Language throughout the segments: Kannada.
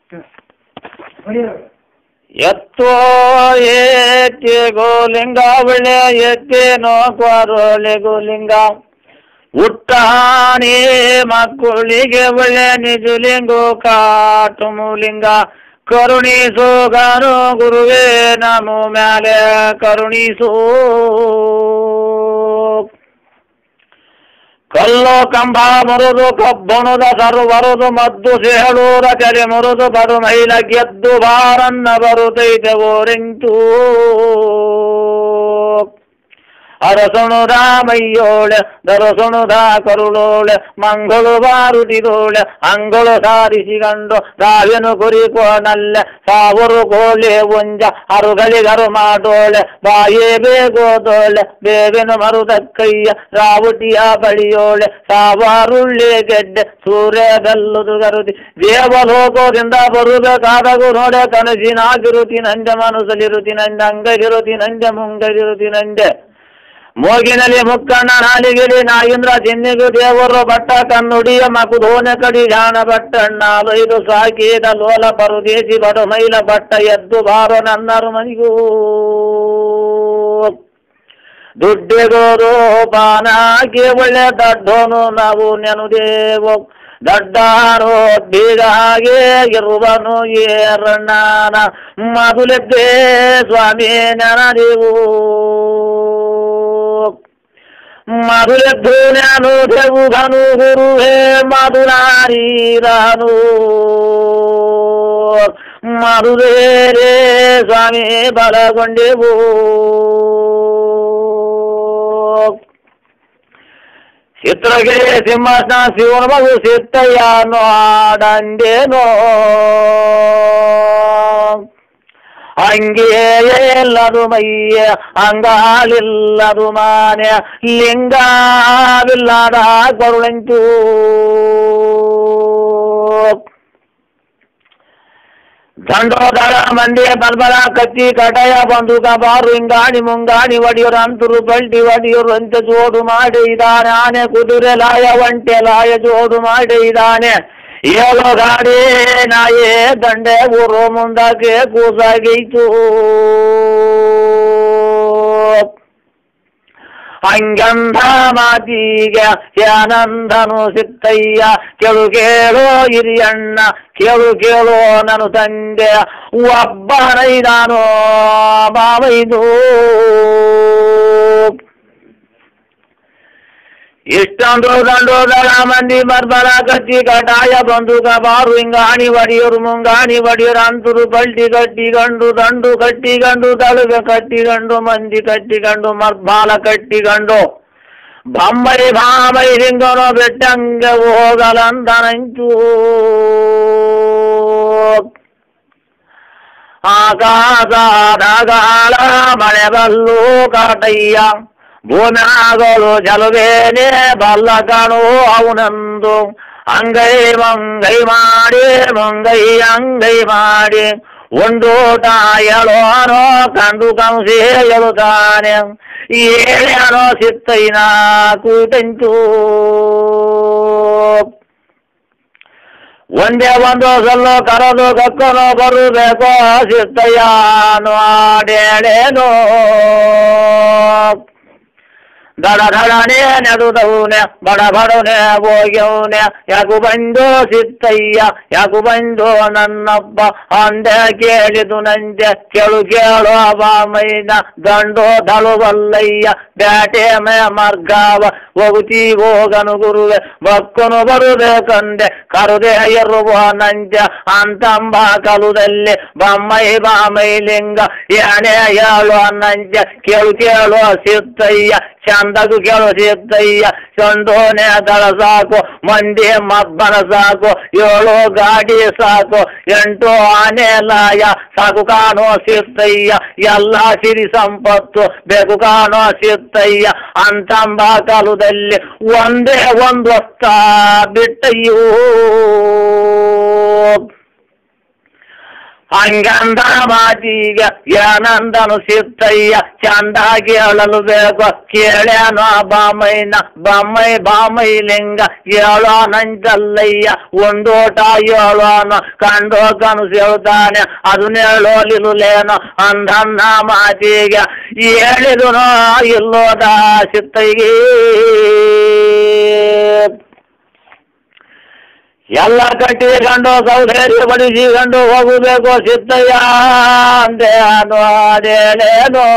ಎತ್ತೋ ಏತಿ ಗೋಲಿಂಗ ಒಳ್ಳೆ ಎತ್ತೇನೋ ಕ್ವಾರೋಳೆ ಗೋಲಿಂಗ ಹುಟ್ಟಾಣಿ ಮಕ್ಕಳಿಗೆ ಒಳ್ಳೆ ನಿಜುಲಿಂಗು ಕಾಟು ಮೂಲಿಂಗ ಕರುಣಿಸು ಗಾನು ಗುರುವೇ ನಮೋ ಮ್ಯಾಲೆ ಕರುಣಿಸು ಕಲ್ಲು ಕಂಬ ಮುರಿದು ಕಬ್ಬಣದ ಸರು ಬರುದು ಮದ್ದು ಸೇಳೂರ ಕೆರೆ ಮುರಿದು ಬರು ಮೈಲ ಗೆದ್ದು ಬಾರನ್ನ ಬರುತ್ತೈತೆ ಓರೆಂಟು ಅರಸಣುದ ಮೈಯೋಳೆ ದರಸಣುದ ಕರುಳೋಳೆ ಮಂಗಳು ಬಾರುತಿದೋಳೆ ಅಂಗಳು ಸಾರಿಸಿಕೊಂಡು ರಾವೆನು ಕುರಿಕೋನಲ್ಲೆ ಸಾವಿರು ಕೋಲೆ ಒಂಜ ಅರುಗಳಿಗರು ಮಾಡೋಳೆ ಬಾಯೇ ಬೇಗೋದೋಳೆ ಬೇವೆನು ಮರುದಕ್ಕಯ್ಯ ರಾವುಟಿಯ ಬಳಿಯೋಳೆ ಸಾವಾರುಳ್ಳಿ ಗೆಡ್ಡೆ ಸೂರ್ಯ ಗಲ್ಲುದು ಗರುದಿ ದೇವಲೋಕದಿಂದ ಬರುಬೇಕಾದಗು ನೋಡೆ ಕನಸಿನಾಗಿರುತಿ ನಂಜ ಮನಸ್ಸಲ್ಲಿರುತಿ ನಂಜ ಅಂಗಗಿರುತಿ ನಂಜ ಮುಂಗಗಿರುತಿ ನಂಜೆ ಮೋಗಿನಲ್ಲಿ ಮುಕ್ಕಣ್ಣ ನಾಲಿಗೆಲಿ ನಾಯಿಂದ್ರ ಚಿನ್ನಿಗು ದೇವರು ಬಟ್ಟ ಕನ್ನುಡಿಯ ಮಕು ಧೋನೆ ಕಡಿ ಜಾಣ ಬಟ್ಟಣ್ಣ ಲೈದು ಸಾಕೀದ ಲೋಲ ಪರುದೇಶಿ ಬಡು ಮೈಲ ಬಟ್ಟ ಎದ್ದು ಬಾರೋ ನನ್ನರು ಮನಿಗೂ ದುಡ್ಡಿಗೋರು ಪಾನಾಗಿ ಒಳ್ಳೆ ದಡ್ಡೋನು ನಾವು ನೆನುದೇವು ದಡ್ಡಾನು ಬೀಗಾಗೆ ಇರುವನು ಏರಣ್ಣನ ಮದುಲೆದ್ದೇ ಸ್ವಾಮಿ ನೆನದೆವು ಮಧುರೆದ್ದು ನಾನು ದೇವು ಘನು ಗುರು ಹೇ ಮಧುರಾರೀರನು ಮಧುರೇ ರೇ ಸ್ವಾಮಿ ಬಲಗೊಂಡೆವು ಚಿತ್ರಗಿರಿ ಸಿಂಹಾಸನ ಶಿವನ ಮಗು ಸಿತ್ತಯ್ಯನೋ ಆಡಂಡೇನೋ ಅಂಗೇ ಎಲ್ಲದು ಮೈಯ ಅಂಗಾಲಿಲ್ಲದು ಮಾನೆ ಲಿಂಗವಿಲ್ಲದ ಕರುಳಂಚು ದಂಡೋದರ ಮಂದಿ ಬಲ್ಬಲ ಕತ್ತಿ ಕಟಾಯ ಬಂದೂಕ ಬಾರು ಹಿಂಗಾಣಿ ಮುಂಗಾಣಿ ಒಡಿಯೋರು ಅಂತರು ಬಲ್ಟಿ ಒಡಿಯೋರು ಅಂತ ಜೋಡು ಮಾಡಿ ಇದಾನೆ ಆನೆ ಕುದುರೆ ಲಾಯ ಒಂಟೆ ಲಾಯ ಜೋಡು ಮಾಡಿ ಇದಾನೆ ಏಳು ಗಾಡಿ ನಾಯೇ ದಂಡೆ ಊರು ಮುಂದಕ್ಕೆ ಕೂಸಾಗೈತು ಹಂಗಂಧ ಮಾತಿಗೆ ಆನಂದನು ಸಿತ್ತಯ್ಯ ಕೆಳು ಕೇಳೋ ಹಿರಿಯಣ್ಣ ಕೇಳು ಕೇಳೋ ನಾನು ತಂದೆ ಒಬ್ಬನೈದಾನೋ ಮಾವೈದು ಇಷ್ಟೊಂದು ದಂಡೋದರ ಮಂದಿ ಬರ್ಬರ ಕತ್ತಿ ಕಟಾಯ ಬಂದೂಕ ಬಾರು ಹಿಂಗಾಣಿ ಒಡಿಯೋರು ಮುಂಗಾಣಿ ಒಡಿಯೋರು ಅಂತರು ಬಲ್ಟಿ ಕಟ್ಟಿಗಂಡು ದಂಡು ಕಟ್ಟಿಗಂಡು ತಳುವೆ ಕಟ್ಟಿಗಂಡು ಮಂದಿ ಕಟ್ಟಿಗಂಡು ಮರ್ಬಾಲ ಕಟ್ಟಿಗಂಡು ಬಮ್ಮರಿ ಭಾಮೈ ಹಿಂಗನೋ ಬೆಟ್ಟಂಗೆ ಹೋಗಲಂದನಂಚು ಆಕಾಶದಾಗಾಳ ಮಳೆ ಬಲ್ಲು ಕಾಟಯ್ಯ ಭೂಮ್ಯಾಗಳು ಜಲವೇನೆ ಬಲ್ಲ ಕಾಣು ಅವನಂದು ಅಂಗೈ ಮಂಗೈ ಮಾಡಿ ಮಂಗೈ ಅಂಗೈ ಮಾಡಿ ಒಂದೋಟ ಎಳೋನೋ ಕಂಡು ಕಂಸಿ ಎಳುತ್ತಾನೆ ಏಳ್ಯಾನೋ ಸಿತ್ತೈನ ಕೂಟಂಚು ಒಂದೇ ಒಂದು ಸಲ್ಲು ಕರೆದು ಕಕ್ಕನು ಬರಬೇಕು ಸಿತ್ತಯ್ಯನು ಆಡೇಳೇನೋ ದಡ ದಡನೆ ನೆಡುದವನೆ ಬಡ ಬಡನೆ ಹೋಗ್ಯವನೆ ಯಾಕು ಬಂದು ಸಿತ್ತಯ್ಯ ಯಾಕು ಬಂದು ನನ್ನಬ್ಬ ಅಂದೆ ಕೇಳಿದು ನಂದೆ ಕೇಳು ಕೇಳು ಬಾಮೈನ ದಂಡು ದಳುವಲ್ಲಯ್ಯ ಬ್ಯಾಟೆ ಮೇ ಮರ್ಗಾವ ಹೋಗುತ್ತಿ ಹೋಗನು ಗುರುವೆ ಬಕ್ಕನು ಬರುಬೇಕಂದೆ ಕರುದೆ ಇರುವ ನಂಜ ಅಂತಂಬ ಕಲುದಲ್ಲಿ ಬಮ್ಮೈ ಬಾಮೈ ಲಿಂಗ ಎಣೆ ಹೇಳು ನಂಜ ಕೇಳು ಕೇಳು ಸಿತ್ತಯ್ಯ ಚಂದಗೂ ಕೇಳು ಸಿತ್ತಯ್ಯ ಚಂದೋನೆ ದಳ ಸಾಕು ಮಂದಿ ಮಬ್ಬನ ಸಾಕು ಏಳು ಗಾಡಿ ಸಾಕು ಎಂಟು ಆನೆ ಲಾಯ ಸಾಕು ಕಾಣೋ ಸಿತ್ತಯ್ಯ ಎಲ್ಲ ಸಿರಿ ಸಂಪತ್ತು ಬೇಕು ಕಾಣೋ ಸಿತ್ತಯ್ಯ ಅಂತಂಬ ಕಾಲದಲ್ಲಿ ಒಂದೇ ಒಂದು ಹೊತ್ತ ಬಿಟ್ಟಯ್ಯೋ ಹಂಗಂದ ಮಾತಿಗ ಏನಂದನು ಸಿತ್ತಯ್ಯ ಚಂದಾಗಿ ಹೇಳಲು ಬೇಕು ಕೇಳ್ಯಾನೋ ಬಾಮೈನ ಬಾಮೈ ಬಾಮೈ ಲಿಂಗ ಹೇಳೋ ನಂಜಲ್ಲಯ್ಯ ಒಂದೋಟ ಹೇಳೋನು ಕಂಡೋ ಕನಸು ಹೇಳ್ತಾನೆ ಅದನ್ನ ಹೇಳೋಲಿಲ್ಲೇನೋ ಅಂದನ್ನ ಮಾತಿಗೆ ಹೇಳಿದನೋ ಇಲ್ಲೋದ ಸಿತ್ತಯ್ಯ ಎಲ್ಲ ಕಟ್ಟಿಕೊಂಡು ಸೌಧೇರಿ ಬಡಿಸಿಕೊಂಡು ಹೋಗಬೇಕು ಸಿದ್ದಯ್ಯ ಅಂದೇನು ಅದೇನೇನೋ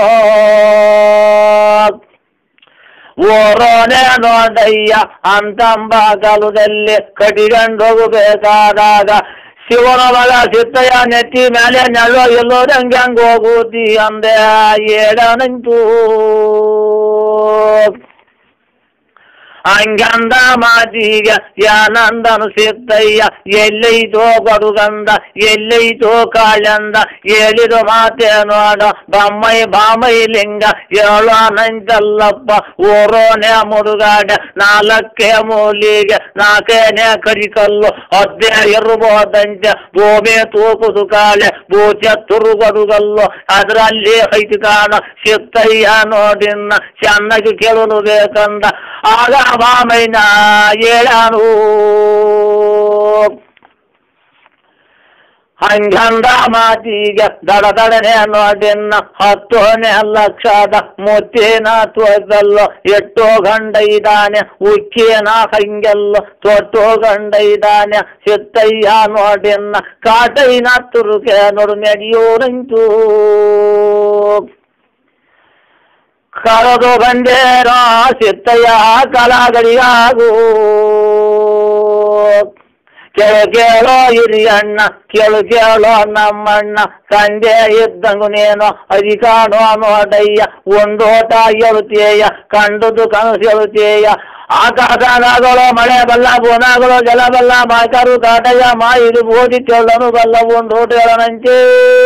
ಓರೋನೇ ನೋಡಯ್ಯ ಅಂತಂಬ ಕಾಲದಲ್ಲಿ ಕಟ್ಟಿಕೊಂಡು ಹೋಗಬೇಕಾದಾಗ ಶಿವನ ಮಗ ಸಿದ್ದಯ್ಯ ನೆತ್ತಿ ಮೇಲೆ ನೆಲ್ಲೋ ಎಲ್ಲೋ ಹಂಗೆ ಹಂಗೆ ಹೋಗುತ್ತಿ ಅಂದೆ ಏಳನಂತೂ ಹಂಗಂದ ಮಾತಿಗೆ ಯಾನಂದನು ಸಿದ್ದಯ್ಯ ಎಲ್ಲೈತೋ ಬಡುಗಂದ ಎಲ್ಲೈತೋ ಕಾಳಂದ ಹೇಳಿದ ಮಾತೆ ನೋಡ ಬಮ್ಮೈ ಬಾಮೈ ಲಿಂಗ ಹೇಳೋನಂತಲ್ಲಪ್ಪ ಓರೋನೆ ಮುಡುಗಾಡ ನಾಲ್ಕೇ ಮೂಲಿಗೆ ನಾಲ್ಕೇನೆ ಕರಿಕಲ್ಲು ಹದ್ದೇ ಇರ್ಬೋದಂತೆ ಭೂಮಿ ತೂಕುದು ಕಾಳೆ ಬೂಚ ತುರುಗಡುಗಲ್ಲು ಅದರಲ್ಲಿ ಐತಿ ಕಾಣ ಸಿತ್ತಯ್ಯ ನೋಡಿನ್ನ ಚೆನ್ನಾಗಿ ಕೇಳಲು ಬೇಕಂದ ಆಗ ಬಾಮೈನ ಏಳಾನು ಹಂಗಂದ ಮಾತಿಗೆ ದಡ ದಡನೆ ನೋಡಿನ್ನ ಹತ್ತೋನೆ ಲಕ್ಷದ ಮುತ್ತಿನ ತೋದಲ್ಲೋ ಎಷ್ಟೋ ಗಂಡ ಇದ್ದಾನೆ ಉಕ್ಕಿನ ಹಂಗೆಲ್ಲೋ ತೊಟ್ಟೋ ಗಂಡ ಇದ್ದಾನೆ ಸಿತ್ತಯ್ಯ ನೋಡಿನ್ನ ಕಾಟೈನ ತುರುಕೆ ನೋಡು ನಡೆಯೋರಂತೂ ಕರೆದು ಬಂದೇನೋ ಸಿತ್ತಯ್ಯ ಕಲಾಗಡಿಯಾಗು ಕೇಳು ಕೇಳೋ ಹಿರಿಯಣ್ಣ ಕೇಳು ಕೇಳೋ ನಮ್ಮಣ್ಣ ತಂದೆ ಇದ್ದಂಗು ನೀನು ಅಧಿಕಾಣೋ ನೋಡಯ್ಯ ಒಂದೋಟ ಎಳುತ್ತೇಯ ಕಂಡುದು ಕನಸು ಎಳುತ್ತೇಯ ಆಕಾಶನಾಗಳು ಮಳೆ ಬಲ್ಲ ಬೋನಾಗಳು ಜಲ ಬಲ್ಲ ಮಾತಾರು ಕಾಟಯ್ಯ ಮಾ ಇದು ಬೋಧಿ ಕೇಳನು ಬಲ್ಲ ಒಂದೋಟ ಹೇಳನಂತೆ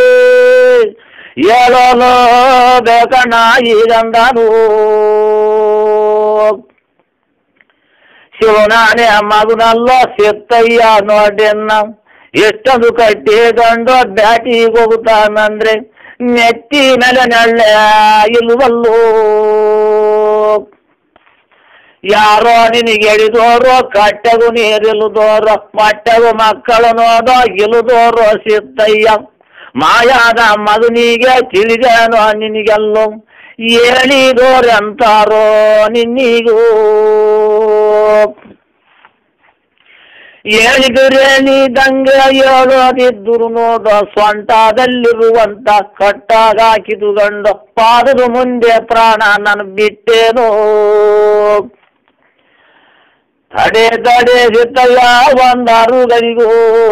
ಹೇಳೋನು ಬೇಕಣ್ಣ ಈಗಂದನು ಶಿವನಾನೆ ಮಗನಲ್ಲೋ ಸಿತ್ತಯ್ಯ ನೋಡೆನ್ನ ಎಷ್ಟೊಂದು ಕಟ್ಟಿಕೊಂಡು ಬ್ಯಾಟಿಗೆ ಹೋಗುತ್ತಾನಂದ್ರೆ ನೆತ್ತಿ ಮೇಲೆ ನೆಳ್ಳೆ ಇಲ್ವಲ್ಲೋ ಯಾರೋ ನಿನಗೆ ಎಳಿದೋರು ಕಟ್ಟೆಗೂ ನೀರಿಲ್ಲದೋರು ಮಟ್ಟೆಗೂ ಮಕ್ಕಳು ನೋಡೋ ಇಲ್ಲದೋರು ಸಿತ್ತಯ್ಯ ಮಾಯಾದ ಮಗನಿಗೆ ತಿಳಿದೇನೋ ನಿನಗೆಲ್ಲೋ ಹೇಳಿದೋರೆಂತಾರೋ ನಿನ್ನಿಗೂ ಹೇಳಿದರೆ ನೀದಂಗೆ ಹೇಳೋದಿದ್ದರು ನೋಡ ಸ್ವಂಟದಲ್ಲಿರುವಂತ ಕಟ್ಟಾಗ ಹಾಕಿದುಕೊಂಡು ಪಾದದ ಮುಂದೆ ಪ್ರಾಣ ನಾನು ಬಿಟ್ಟೇನೋ ತಡೆ ತಡೆ ಸಿತ್ತಯ್ಯ ಒಂದಾರುಗಳಿಗೂ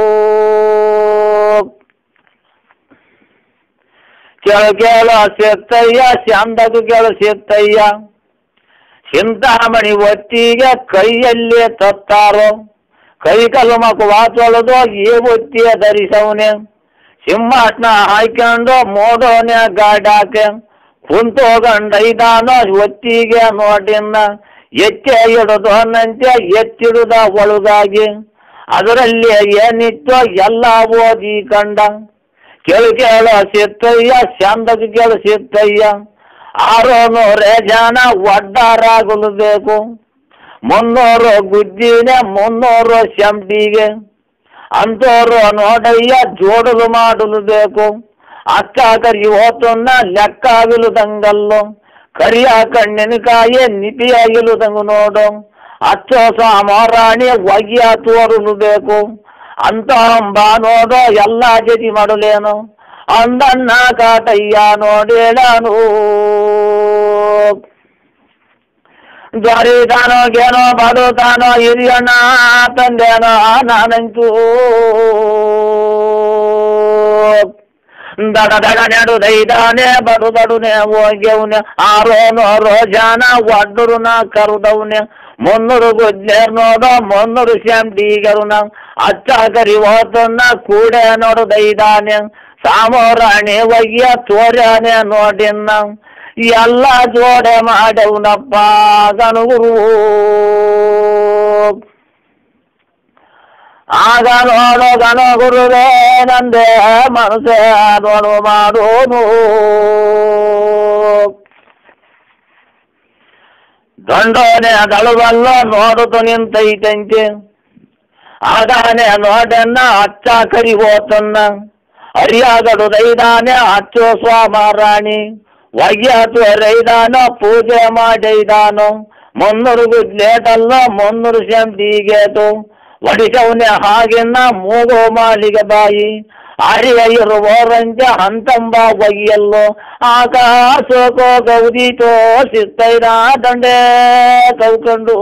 ಕೇಳ ಕೇಳ ಸಿತ್ತಯ್ಯ ಚಂದದು ಕೇಳ ಸಿತ್ತಯ್ಯ ಚಿಂತಾಮಣಿ ಒತ್ತಿಗೆ ಕೈಯಲ್ಲೇ ತತ್ತಾರೋ ಕೈ ಕಲ್ಮಕ್ ವಾಚೊಳದು ಈ ಒತ್ತಿಯ ಧರಿಸವನೆ ಸಿಂಹಾಸನ ಹಾಯ್ಕೊಂಡು ಮೋಡೋನೆ ಗಾಡಾಕೆ ಕುಂತೋಗಂಡೈದಾನೋ ಒತ್ತಿಗೆ ನೋಡಿನ್ನ ಎಚ್ಚೆ ಹಿಡಿದು ನಂತೆ ಎತ್ತಿಡುದ ಒಳಗಾಗಿ ಅದರಲ್ಲಿ ಏನಿತ್ತೋ ಎಲ್ಲ ಓದಿ ಕಂಡ ಕೇಳು ಕೇಳ ಸಿತ್ತಯ್ಯ ಚಂದಕ್ಕೆ ಕೇಳು ಸಿತ್ತಯ್ಯ ಆರೋ ನೂರೇ ಜನ ಒಡ್ಡಾರಾಗಲು ಬೇಕು ಮುನ್ನೂರು ಗುದ್ದಿನ ಮುನ್ನೂರು ಶಂಟಿಗೆ ಅಂತೋರು ನೋಡಯ್ಯ ಜೋಡಲು ಮಾಡಲು ಬೇಕು ಅಕ್ಕ ಕರಿ ಹೋತನ್ನ ಲೆಕ್ಕಾಗಿಲುದಂಗಲ್ಲು ಕರಿಯ ಕಣ್ಣಿನಕಾಯಿ ನಿಪಿಯಾಗಿಲುದಂಗು ನೋಡು ಹಚ್ಚೋ ಸಾಮಾರಾಣಿ ಒಯ್ಯ ತೋರಲು ಬೇಕು ಅಂತ ಅಂಬ ನೋಡೋ ಎಲ್ಲ ಜತಿ ಮಾಡಲೇನು ಅಂದನ್ನ ಕಾಟಯ್ಯ ನೋಡೇಳನು ಜ್ವರಿದಾನೋ ಗೇನೋ ಬಡುತ್ತಾನೋ ಹಿರಿಯಣ್ಣ ತಂದೇನೋ ನಾನಂತೂ ದಡ ದಡ ನೆಡುದೈದಾನೆ ಬಡು ಬಡುನೆ ಹೋಗ್ಯವನೆ ಆರೋ ನೋರೋ ಜನ ಒಡ್ಡರುನ ಕರುದವ್ನೆ ಮುನ್ನೂರು ಗುಜ್ಜೇರ್ ನೋಡೋ ಮುನ್ನೂರು ಶಾಂಟಿಗರುನ ಅಚ್ಚ ಕರಿ ಹೋತನ್ನ ಕೂಡೆ ನೋಡುದೈದಾನೆ ಸಾಮೋರಾಣಿ ಒಯ್ಯ ತೋರ್ಯಾನೆ ನೋಡಿನ್ನ ಎಲ್ಲ ಜೋಡೆ ಮಾಡವ್ನಪ್ಪ ಗನುಗುರು ಆಗ ನೋಡು ಗಣ ಗುರುವೇ ನಂದೇ ಮನಸೆ ನೋಡು ಮಾಡೋನು ದಂಡೋನೆ ದಳುವಲ್ಲ ನೋಡುತ್ತ ನಿಂತೈತಂತೆ ಆಗಾನೆ ನೋಡನ್ನ ಅಚ್ಚ ಕರಿ ಹೋತನ್ನ ಅರಿಯಾಗಡು ರೈದಾನೆ ಅಚ್ಚೋ ಸ್ವಾಮರಾಣಿ ವಯ್ಯಾತು ರೈದಾನ ಪೂಜೆ ಮಾಡೈದಾನು ಮುನ್ನೂರು ಗುಡ್ಲೇಟಲ್ಲ ಮುನ್ನೂರು ಶಂತಿಗೇತು ಒಡಿಸವನೆ ಹಾಗೆನ್ನ ಮೂಗೋ ಮಾಲಿಗೆ ಬಾಯಿ ಅರಿಯರುವೋರಂಜ ಹಂತಂಬ ಒಯ್ಯಲ್ಲೋ ಆಕಾಶಕೋ ಗೌದಿತೋ ಸಿತ್ತೈದ ದಂಡೆ ಕೌಕೊಂಡು